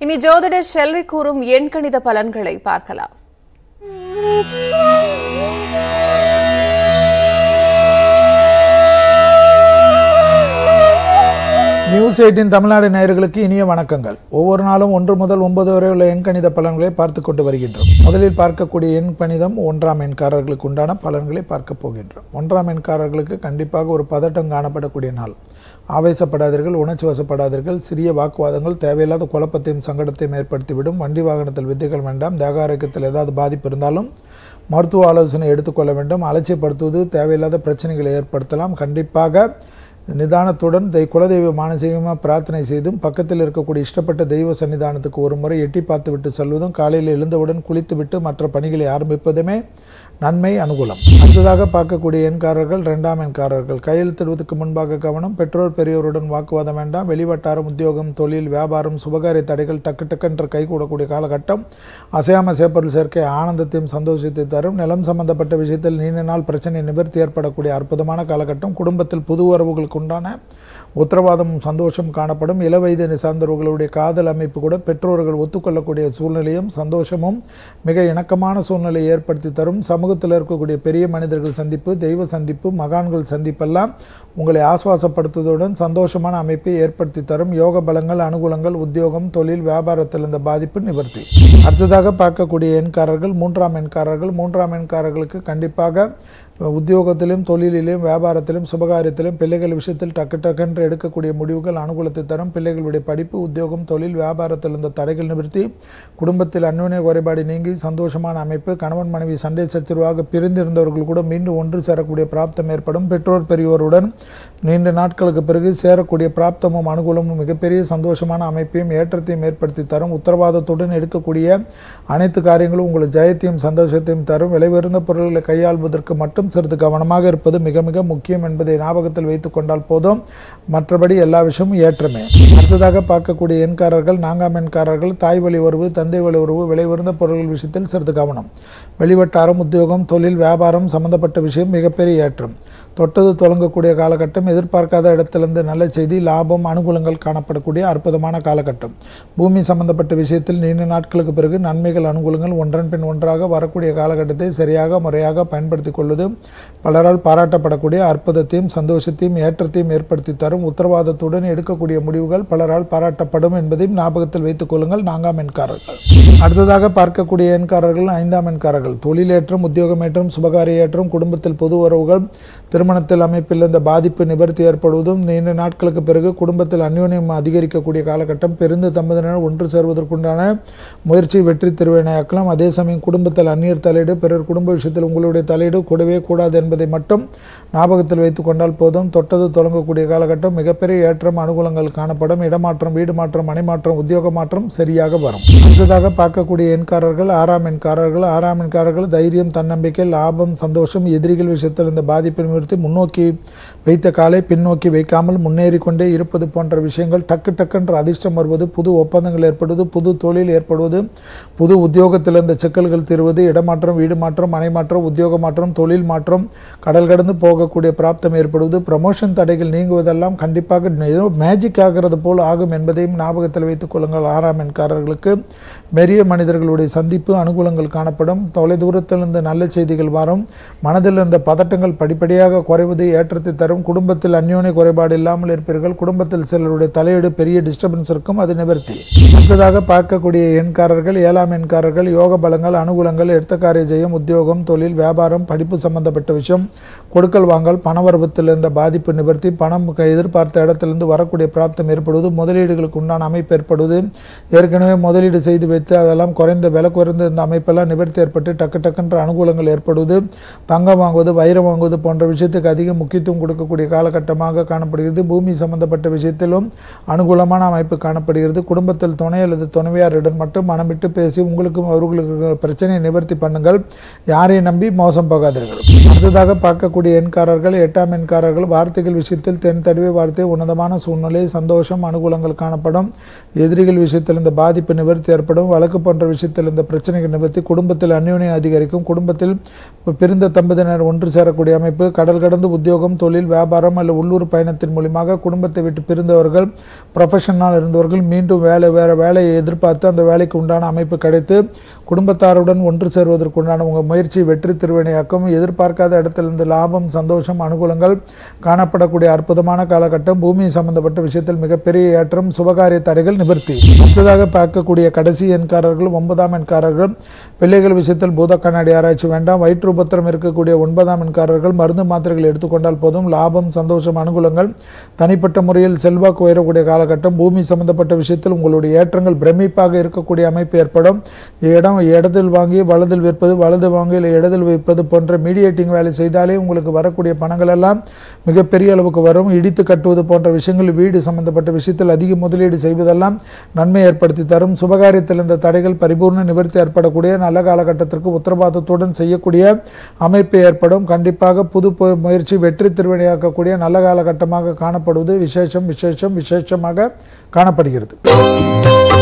இனி ஜோதிடர் ஷெல்வி கூறும் எண்கணித பலன்களை பார்க்கலாம் நியூஸ் எயிட்டின் தமிழ்நாடு நேயர்களுக்கு இனிய வணக்கங்கள் ஒவ்வொரு நாளும் ஒன்று முதல் ஒன்பது வரை உள்ள எண்கணித பலன்களை பார்த்து கொண்டு வருகின்றோம் முதலில் பார்க்கக்கூடிய எண் கணிதம் ஒன்றாம் எண்காரர்களுக்கு உண்டான பலன்களை பார்க்க போகின்றோம் ஒன்றாம் எண்காரர்களுக்கு கண்டிப்பாக ஒரு பதட்டம் காணப்படக்கூடிய நாள் ஆவேசப்படாதீர்கள் உணர்ச்சி வசப்படாதீர்கள் சிறிய வாக்குவாதங்கள் தேவையில்லாத குழப்பத்தையும் சங்கடத்தையும் ஏற்படுத்திவிடும் வண்டி வாகனத்தில் வித்தைகள் வேண்டாம் தேக ஆரோக்கியத்தில் ஏதாவது பாதிப்பு இருந்தாலும் மருத்துவ ஆலோசனை எடுத்துக்கொள்ள வேண்டும் அலட்சியப்படுத்துவது தேவையில்லாத பிரச்சனைகளை ஏற்படுத்தலாம் கண்டிப்பாக நிதானத்துடன் தெய் குலதெய்வ மானசீகமாக பிரார்த்தனை செய்தும் பக்கத்தில் இருக்கக்கூடிய இஷ்டப்பட்ட தெய்வ சன்னிதானத்துக்கு ஒரு முறை எட்டி பார்த்துவிட்டு செல்வதும் காலையில் எழுந்தவுடன் குளித்துவிட்டு மற்ற பணிகளை ஆரம்பிப்பதுமே நன்மை அனுகூலம் அடுத்ததாக பார்க்கக்கூடிய எண்காரர்கள் இரண்டாம் எண்காரர்கள் கையெழுத்திடுவதற்கு முன்பாக கவனம் பெற்றோர் பெரியோருடன் வாக்குவாதம் வேண்டாம் வெளிவட்டாரம் உத்தியோகம் தொழில் வியாபாரம் சுபகாரிய தடைகள் டக்கு டக்குன்ற கைகூடக்கூடிய காலகட்டம் அசையாம சேப்பொருள் சேர்க்கை ஆனந்தத்தையும் சந்தோஷத்தை தரும் நிலம் சம்பந்தப்பட்ட விஷயத்தில் நீண்ட நாள் பிரச்சனை நிவர்த்தி ஏற்படக்கூடிய அற்புதமான காலகட்டம் குடும்பத்தில் புது உறவுகளுக்கு உண்டான உத்தரவாதம் சந்தோஷம் காணப்படும் இளவயதினை சார்ந்தவர்களுடைய காதல் அமைப்பு கூட பெற்றோர்கள் ஒத்துக்கொள்ளக்கூடிய சூழ்நிலையும் சந்தோஷமும் மிக இணக்கமான சூழ்நிலையை ஏற்படுத்தி தரும் சமூகத்தில் இருக்கக்கூடிய பெரிய மனிதர்கள் சந்திப்பு தெய்வ சந்திப்பு மகான்கள் சந்திப்பெல்லாம் உங்களை ஆசுவாசப்படுத்துவதுடன் சந்தோஷமான அமைப்பை ஏற்படுத்தி தரும் யோக பலங்கள் அனுகூலங்கள் உத்தியோகம் தொழில் வியாபாரத்தில் இந்த பாதிப்பு நிவர்த்தி அடுத்ததாக பார்க்கக்கூடிய எண்காரர்கள் மூன்றாம் எண்காரர்கள் மூன்றாம் எண்காரர்களுக்கு கண்டிப்பாக உத்தியோகத்திலும் தொழிலிலும் வியாபாரத்திலும் சுபகாரியத்திலும் பிள்ளைகள் விஷயத்தில் டக்கு டக்குன்று எடுக்கக்கூடிய முடிவுகள் அனுகூலத்தை தரும் பிள்ளைகளுடைய படிப்பு உத்தியோகம் தொழில் வியாபாரத்தில் இந்த தடைகள் நிவர்த்தி குடும்பத்தில் அந்யோன்ய குறைபாடு நீங்கி சந்தோஷமான அமைப்பு கணவன் மனைவி சண்டை சச்சரவாக பிரிந்திருந்தவர்கள் கூட மீண்டும் ஒன்று சேரக்கூடிய பிராப்தம் ஏற்படும் பெற்றோர் பெரியோருடன் நீண்ட நாட்களுக்கு பிறகு சேரக்கூடிய பிராப்தமும் அனுகூலமும் மிகப்பெரிய சந்தோஷமான அமைப்பையும் ஏற்றத்தையும் ஏற்படுத்தி தரும் உத்தரவாதத்துடன் எடுக்கக்கூடிய அனைத்து காரியங்களும் உங்கள் ஜெயத்தையும் சந்தோஷத்தையும் தரும் விலையுயர்ந்த பொருட்களை கையாள்வதற்கு மட்டும் சிறிது கவனமாக இருப்பது மிக மிக முக்கியம் என்பதை ஞாபகத்தில் வைத்துக் கொண்டால் போதும் மற்றபடி எல்லா விஷயமும் ஏற்றமே அடுத்ததாக பார்க்கக்கூடிய எண்காரர்கள் நான்காம் எண்காரர்கள் தாய் வழி உறவு தந்தை வழி உறவு விலை உயர்ந்த பொருட்கள் விஷயத்தில் சிறிது கவனம் வெளிவட்டாரம் உத்தியோகம் தொழில் வியாபாரம் சம்பந்தப்பட்ட விஷயம் மிகப்பெரிய ஏற்றம் தொட்டது தொடங்கக்கூடிய காலகட்டம் எதிர்பார்க்காத இடத்திலிருந்து நல்ல செய்தி லாபம் அனுகூலங்கள் காணப்படக்கூடிய அற்புதமான காலகட்டம் பூமி சம்பந்தப்பட்ட விஷயத்தில் நீண்ட நாட்களுக்கு பிறகு நன்மைகள் அனுகூலங்கள் ஒன்றன் பின் ஒன்றாக வரக்கூடிய காலகட்டத்தை சரியாக முறையாக பயன்படுத்திக் கொள்வது பலரால் பாராட்டப்படக்கூடிய அற்புதத்தையும் சந்தோஷத்தையும் ஏற்றத்தையும் ஏற்படுத்தி தரும் உத்தரவாதத்துடன் எடுக்கக்கூடிய முடிவுகள் பலரால் பாராட்டப்படும் என்பதையும் ஞாபகத்தில் வைத்துக் கொள்ளுங்கள் நான்காம் எண்காரர்கள் அடுத்ததாக பார்க்கக்கூடிய எண்காரர்கள் ஐந்தாம் எண்காரர்கள் தொழிலேற்றம் உத்தியோகமேற்றம் சுபகாரிய ஏற்றம் குடும்பத்தில் பொது உறவுகள் திருமணத்தில் அமைப்பில் இந்த பாதிப்பு நிவர்த்தி ஏற்படுவதும் நீண்ட நாட்களுக்கு பிறகு குடும்பத்தில் அந்யோன்யம் அதிகரிக்கக்கூடிய காலகட்டம் பெருந்து தம்பதியினர் ஒன்று சேர்வதற்குண்டான முயற்சி வெற்றி திருவினையாக்கலாம் அதே சமயம் குடும்பத்தில் அந்நியர் தலையீடு பிறர் குடும்ப விஷயத்தில் உங்களுடைய தலையீடு கூடவே கூடாது என்பதை மட்டும் ஞாபகத்தில் வைத்துக் கொண்டால் போதும் தொட்டது தொடங்கக்கூடிய காலகட்டம் மிகப்பெரிய ஏற்றம் அனுகூலங்கள் காணப்படும் இடமாற்றம் வீடு மாற்றம் மனை மாற்றம் உத்தியோக மாற்றம் சரியாக வரும் அடுத்ததாக பார்க்கக்கூடிய எண்காரர்கள் ஆறாம் எண்காரர்கள் ஆறாம் எண்காரர்கள் தைரியம் தன்னம்பிக்கை லாபம் சந்தோஷம் எதிரிகள் விஷயத்தில் இந்த பாதிப்பை நிறுத்தி முன்னோக்கி வைத்த காலை பின்னோக்கி வைக்காமல் முன்னேறி கொண்டே இருப்பது போன்ற விஷயங்கள் டக்கு டக்குன்ற அதிர்ஷ்டம் வருவது புது ஒப்பந்தங்கள் ஏற்படுவது புது தொழில் ஏற்படுவது புது உத்தியோகத்தில் இந்த சிக்கல்கள் தீர்வது இடமாற்றம் வீடு மாற்றம் மனை மாற்றம் உத்தியோக மாற்றம் தொழில் மாற்றம் கடல் கடந்து போகக்கூடிய பிராப்தம் ஏற்படுவது ப்ரமோஷன் தடைகள் நீங்குவதெல்லாம் கண்டிப்பாக ஏதோ மேஜிக் ஆகிறது போல் ஆகும் என்பதையும் ஞாபகத்தில் வைத்துக் கொள்ளுங்கள் ஆறாம் எண்காரர்களுக்கு பெரிய மனிதர்களுடைய சந்திப்பு அனுகூலங்கள் காணப்படும் தொலைதூரத்திலிருந்து நல்ல செய்திகள் வரும் மனதில் இருந்த பதட்டங்கள் படிப்படியாக குறைவது ஏற்றத்தை தரும் குடும்பத்தில் அந்யோன்ய குறைபாடு இல்லாமல் இருப்பீர்கள் குடும்பத்தில் சிலருடைய தலையீடு பெரிய டிஸ்டர்பன்ஸ் இருக்கும் அது நிவர்த்தி அடுத்ததாக பார்க்கக்கூடிய எண்காரர்கள் ஏழாம் எண்காரர்கள் யோக பலங்கள் அனுகூலங்கள் எடுத்த காரிய ஜெயம் உத்தியோகம் தொழில் வியாபாரம் படிப்பு சம்பந்தப்பட்ட விஷயம் கொடுக்கல் வாங்கல் பணவரவத்தில் இருந்த பாதிப்பு நிவர்த்தி பணம் க- எதிர்பார்த்த இடத்திலிருந்து வரக்கூடிய பிராப்தம் ஏற்படுவது முதலீடுகளுக்கு உண்டான அமைப்பு ஏற்படுவது ஏற்கனவே முதலீடு செய்து வைத்து அதெல்லாம் குறைந்த விலை குறைந்த இந்த அமைப்பெல்லாம் நிவர்த்தி ஏற்பட்டு டக்கு டக்குன்ற அனுகூலங்கள் ஏற்படுவது தங்கம் வாங்குவது வைரம் வாங்குவது போன்ற விஷயத்துக்கு அதிக முக்கியத்துவம் கொடுக்கக்கூடிய காலகட்டமாக காணப்படுகிறது பூமி சம்பந்தப்பட்ட விஷயத்திலும் அனுகூலமான அமைப்பு காணப்படுகிறது குடும்பத்தில் துணை அல்லது துணைவியாரிடம் மட்டும் மனமிட்டு பேசி உங்களுக்கும் அவர்களுக்கு பிரச்சனையை நிவர்த்தி பண்ணுங்கள் யாரையும் நம்பி மோசம் போகாதீர்கள் அடுத்ததாக பார்க்கக்கூடிய எண்காரர்கள் எட்டாம் எண்காரர்கள் வார்த்தைகள் விஷயத்தில் தென் தடவை வார்த்தை உன்னதமான சூழ்நிலை சந்தோஷம் அனுகூலங்கள் காணப்படும் எதிரிகள் விஷயத்தில் இந்த பாதிப்பு நிவர்த்தி ஏற்படும் வழக்கு போன்ற விஷயத்தில் இந்த பிரச்சனைகள் நிவர்த்தி குடும்பத்தில் அந்யோன்யம் அதிகரிக்கும் குடும்பத்தில் பிரிந்த தம்பதியினர் ஒன்று சேரக்கூடிய அமைப்பு கடல் நாடு கடந்து உத்தியோகம் தொழில் வியாபாரம் அல்லது உள்ளூர் பயணத்தின் மூலியமாக குடும்பத்தை விட்டு பிரிந்தவர்கள் ப்ரொஃபஷனல் இருந்தவர்கள் மீண்டும் வேலை வேறு வேலையை எதிர்பார்த்து அந்த வேலைக்கு உண்டான அமைப்பு கிடைத்து குடும்பத்தாருடன் ஒன்று சேர்வதற்குண்டான உங்கள் முயற்சி வெற்றி திருவினையாக்கும் எதிர்பார்க்காத இடத்திலிருந்து லாபம் சந்தோஷம் அனுகூலங்கள் காணப்படக்கூடிய அற்புதமான காலகட்டம் பூமி சம்பந்தப்பட்ட விஷயத்தில் மிகப்பெரிய ஏற்றம் சுபகாரிய தடைகள் நிவர்த்தி அடுத்ததாக பார்க்கக்கூடிய கடைசி எண்காரர்கள் ஒன்பதாம் எண்காரர்கள் பிள்ளைகள் விஷயத்தில் பூத கண்ணாடி ஆராய்ச்சி வேண்டாம் வயிற்று உபத்திரம் இருக்கக்கூடிய ஒன்பதாம் எண்காரர்கள் மருந்து மாத்திரைகள் எடுத்துக்கொண்டால் போதும் லாபம் சந்தோஷம் அனுகூலங்கள் தனிப்பட்ட முறையில் செல்வாக்கு உயரக்கூடிய காலகட்டம் பூமி சம்பந்தப்பட்ட விஷயத்தில் உங்களுடைய ஏற்றங்கள் பிரமிப்பாக இருக்கக்கூடிய அமைப்பு ஏற்படும் இடம் இடத்தில் வாங்கி வலதில் விற்பது வலது வாங்கி இடத்தில் விற்பது போன்ற மீடியேட்டிங் வேலை செய்தாலே உங்களுக்கு வரக்கூடிய பணங்கள் எல்லாம் மிகப்பெரிய அளவுக்கு வரும் இடித்து கட்டுவது போன்ற விஷயங்கள் வீடு சம்பந்தப்பட்ட விஷயத்தில் அதிக முதலீடு செய்வதெல்லாம் நன்மை ஏற்படுத்தி தரும் சுபகாரியத்தில் இந்த தடைகள் பரிபூர்ண நிவர்த்தி ஏற்படக்கூடிய நல்ல காலகட்டத்திற்கு உத்தரவாதத்துடன் செய்யக்கூடிய அமைப்பு ஏற்படும் கண்டிப்பாக புது பு- முயற்சி வெற்றி திருவினையாக்கக்கூடிய நல்ல காலகட்டமாக காணப்படுவது விசேஷம் விசேஷம் விசேஷமாக காணப்படுகிறது